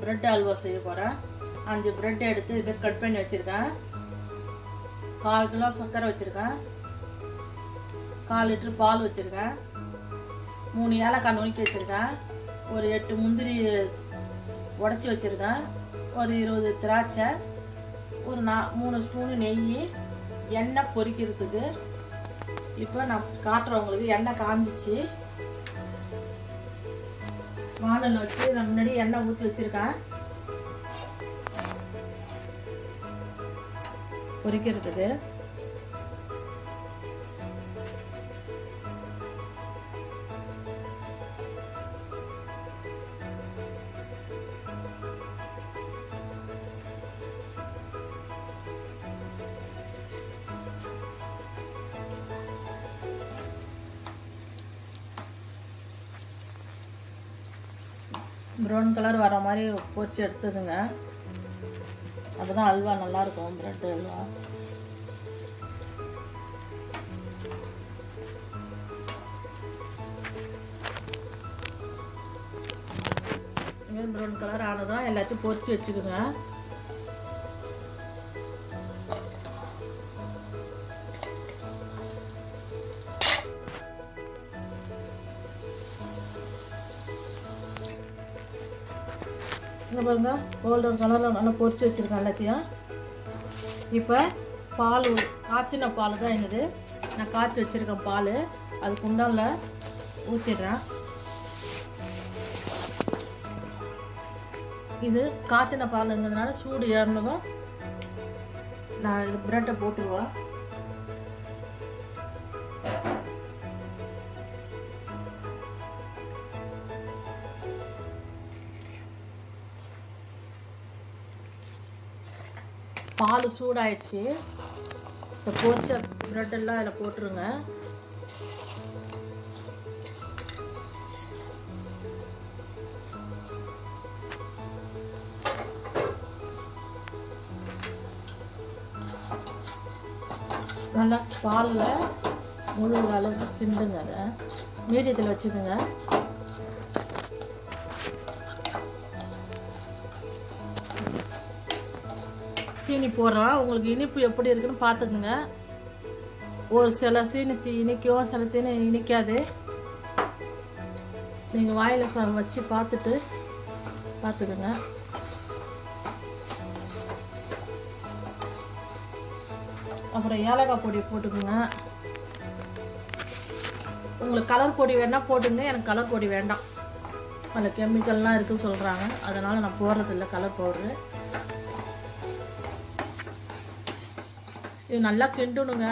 bread halwa செய்ய போகிறேன் அஞ்சு பிரெட் எடுத்து இது மாதிரி கட் பண்ணி வச்சுருக்கேன் கால் கிலோ சர்க்கரை வச்சுருக்கேன் கால் லிட்டர் பால் வச்சுருக்கேன் மூணு ஏலக்காய் நுணுக்கி வச்சுருக்கேன் ஒரு எட்டு முந்திரி உடச்சி வச்சுருக்கேன் ஒரு இருபது திராட்சை ஒரு நா மூணு ஸ்பூனு நெய் எண்ணெய் பொரிக்கிறதுக்கு இப்போ நான் காட்டுறவங்களுக்கு எண்ணெய் காஞ்சிச்சு வானல் வச்சு நான் முன்னாடி எண்ணெய் ஊற்றி வச்சுருக்கேன் பொரிக்கிறதுக்கு ப்ரௌன் கலர் வர மாதிரி பொரிச்சு எடுத்துதுங்க அப்பதான் அல்வா நல்லா இருக்கும் பிரெட் அல்வா இதுமாதிரி ப்ரௌன் கலர் ஆனதும் எல்லாத்தையும் பொரிச்சு வச்சுக்கோங்க இங்கே பாருங்க கோல்டன் கலரில் நல்லா பொரிச்சு வச்சுருக்கேன் எல்லாத்தையும் இப்போ பால் ஊ- காய்ச்சின பால் தான் என்னது நான் காய்ச்சி வச்சுருக்கேன் பால் அது குண்டானில் ஊற்றிடுறேன் இது காய்ச்சின பாலுங்கிறதுனால சூடு ஏறினதும் நான் இது ப்ரெட்டை போட்டுருவேன் பால் சூடாயிடுச்சு இந்த பொரிச்ச ப்ரெட் எல்லாம் அதில் போட்டுருங்க நல்லா பாலில் முழுகிற அளவுக்கு கிண்டுங்க அதை மீடியத்தில் வச்சுக்கோங்க சீனி போடுறோம் உங்களுக்கு இனிப்பு எப்படி இருக்குன்னு பார்த்துக்குங்க ஒரு சில சீனி தீ இனிக்கும் சில தீனி இனிக்காது நீங்கள் வாயில் ச- வச்சு பார்த்துட்டு பார்த்துக்குங்க அப்புறம் ஏலக்காய் பொடி போட்டுக்குங்க உங்களுக்கு கலர் பொடி வேணா போட்டுங்க எனக்கு கலர் பொடி வேண்டாம் அதில் கெமிக்கல்லாம் இருக்குது சொல்கிறாங்க அதனால் நான் போடுறதில்ல கலர் பவுட்ரு இது நல்லா கிண்டணுங்க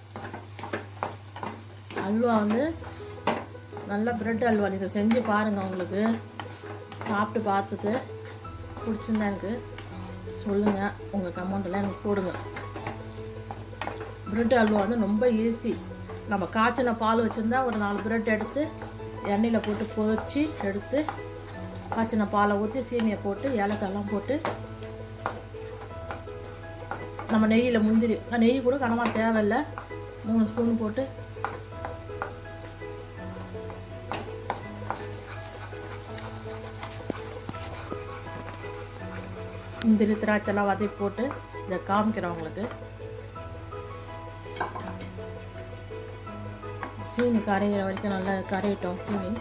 அல்வா வந்து நல்லா பிரெட் அல்வா நீங்கள் செஞ்சு பாருங்கள் உங்களுக்கு சாப்பிட்டு பார்த்துட்டு பிடிச்சிருந்தா எனக்கு சொல்லுங்கள் உங்கள் கமெண்ட்டெல்லாம் எனக்கு போடுங்க பிரெட் அல்வா வந்து ரொம்ப ஈஸி நம்ம காய்ச்சின பால் வச்சுருந்தா ஒரு நாலு பிரெட் எடுத்து எண்ணெயில் போட்டு பொரிச்சு எடுத்து காய்ச்சின பாலை ஊற்றி சீனியை போட்டு ஏலக்காயெல்லாம் போட்டு நம்ம நெய்யில் முந்திரி அஹ் நெய் கூட கனமாக தேவையில்லை மூணு ஸ்பூன் போட்டு முந்திரி திராட்சைலாம் வதக்கி போட்டு இதை காமிக்கிறேன் உங்களுக்கு சீனி கரையிற வரைக்கும் நல்லா கரையிட்டோம் சீனி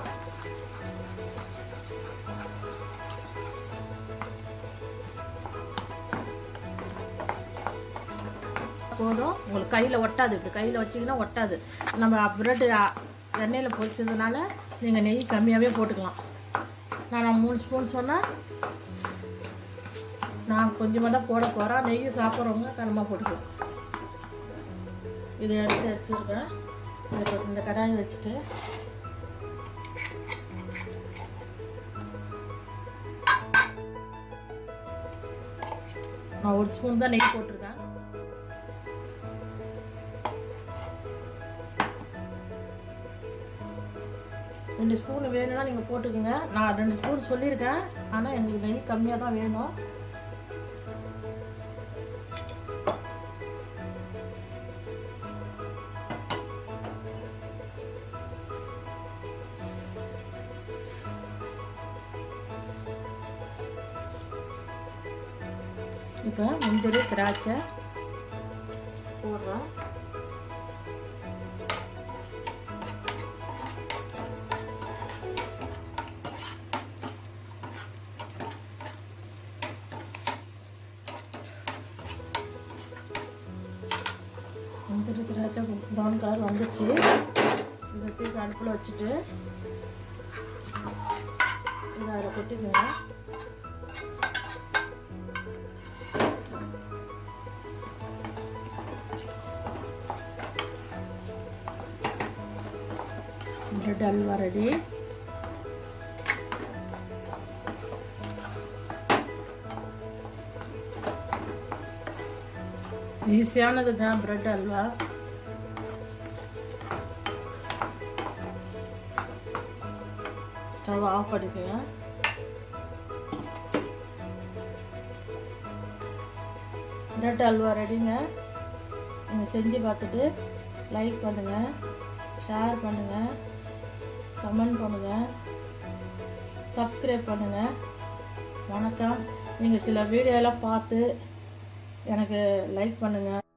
போதும் உங்களுக்கு கையில் ஒட்டாது இப்படி கையில் வச்சிங்கன்னா ஒட்டாது நம்ம ப்ரெட்டு எண்ணெயில் பொரிச்சதுனால நீங்கள் நெய் கம்மியாகவே போட்டுக்கலாம் நான் மூணு ஸ்பூன் சொன்னால் நான் கொஞ்சமாக தான் போட போகிறேன் நெய் சாப்பிட்றவங்க கனமாக போட்டுக்கலாம் இதை எடுத்து வச்சுருக்கேன் இதை இந்த கடாயை வச்சுட்டு நான் ஒரு ஸ்பூன் தான் நெய் போட்டிருக்கேன் ரெண்டு ஸ்பூன் வேணும்னா நீங்கள் போட்டுக்கோங்க நான் ரெண்டு ஸ்பூன் சொல்லியிருக்கேன் ஆனால் எங்களுக்கு நெய் கம்மியாக தான் வேணும் இப்போ முந்திரி திராட்சை போடுறோம் முந்திரி திராட்சை ப்ரௌன் கலர் வந்துச்சு இதை தூக்கி அடுப்பில் வச்சுட்டு இதை அதில் கொட்டிக்கோங்க பிரெட் அல்வா ரெடி ஈஸியானது தான் பிரெட் அல்வா ஸ்டவ் ஆஃப் பண்ணிக்கோங்க பிரெட் அல்வா ரெடிங்க நீங்கள் செஞ்சு பார்த்துட்டு லைக் பண்ணுங்கள் ஷேர் பண்ணுங்கள் கமெண்ட் பண்ணுங்கள் சப்ஸ்கிரைப் பண்ணுங்கள் வணக்கம் நீங்கள் சில வீடியோலாம் பார்த்து எனக்கு லைக் பண்ணுங்கள்